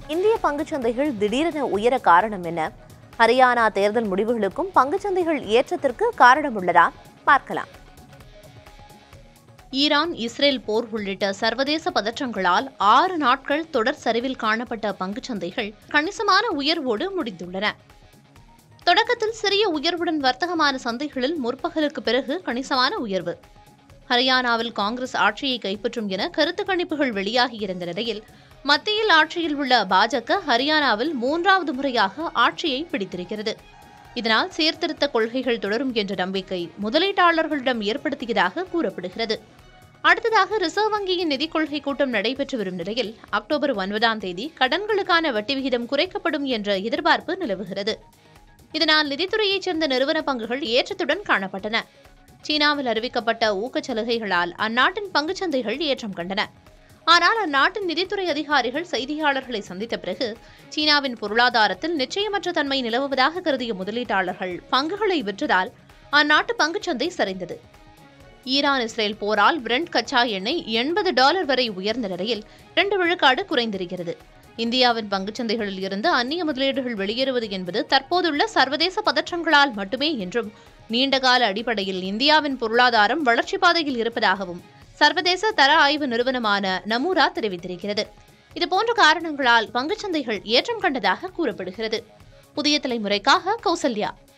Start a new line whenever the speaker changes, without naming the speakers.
இந்திய பங்குச்சந்தைகள் திடீரென உயர காரணம் என்ன ஹரியானா தேர்தல் முடிவுகளுக்கும் பங்குச்சந்தைகள் ஏற்றத்திற்கு காரணம் உள்ளதா பார்க்கலாம்
ஈரான் இஸ்ரேல் போர் உள்ளிட்ட சர்வதேச பதற்றங்களால் ஆறு நாட்கள் தொடர் சரிவில் காணப்பட்ட பங்குச்சந்தைகள் கணிசமான உயர்வோடு முடிந்துள்ளன தொடக்கத்தில் சிறிய உயர்வுடன் வர்த்தகமான சந்தைகளில் முற்பகலுக்கு பிறகு கணிசமான உயர்வு ஹரியானாவில் காங்கிரஸ் ஆட்சியை கைப்பற்றும் என கருத்து கணிப்புகள் வெளியாகியிருந்த நிலையில் மத்தியில் ஆட்சியில் உள்ள பாஜக ஹரியானாவில் மூன்றாவது முறையாக ஆட்சியை பிடித்திருக்கிறது இதனால் சீர்திருத்த கொள்கைகள் தொடரும் என்ற நம்பிக்கை முதலீட்டாளர்களிடம் ஏற்படுத்தியதாக கூறப்படுகிறது அடுத்ததாக ரிசர்வ் வங்கியின் நிதிக் கொள்கை கூட்டம் நடைபெற்று வரும் நிலையில் அக்டோபர் ஒன்பதாம் தேதி கடன்களுக்கான வட்டி விகிதம் குறைக்கப்படும் என்ற எதிர்பார்ப்பு நிலவுகிறது இதனால் நிதித்துறையைச் சேர்ந்த நிறுவன பங்குகள் ஏற்றத்துடன் காணப்பட்டன சீனாவில் அறிவிக்கப்பட்ட ஊக்கச் சலுகைகளால் அந்நாட்டின் பங்குச்சந்தைகள் ஏற்றம் கண்டன ஆனால் அந்நாட்டின் நிதித்துறை அதிகாரிகள் செய்தியாளர்களை சந்தித்த பிறகு சீனாவின் பொருளாதாரத்தில் நிச்சயமற்ற தன்மை நிலவுவதாக கருதிய முதலீட்டாளர்கள் பங்குகளை விற்றதால் அந்நாட்டு பங்குச்சந்தை சரிந்தது ஈரான் இஸ்ரேல் போரால் பிரெண்ட் கச்சா எண்ணெய் எண்பது டாலர் வரை உயர்ந்த நிலையில் இரண்டு விழுக்காடு குறைந்திருக்கிறது இந்தியாவின் பங்குச்சந்தைகளில் இருந்து அந்நிய முதலீடுகள் வெளியேறுவது என்பது தற்போதுள்ள சர்வதேச பதற்றங்களால் மட்டுமே என்றும் நீண்டகால அடிப்படையில் இந்தியாவின் பொருளாதாரம் வளர்ச்சி பாதையில் இருப்பதாகவும் சர்வதேச தர ஆய்வு நிறுவனமான நமூரா தெரிவித்திருக்கிறது இதுபோன்ற காரணங்களால் பங்குச்சந்தைகள் ஏற்றம் கண்டதாக கூறப்படுகிறது புதிய தலைமுறைக்காக கௌசல்யா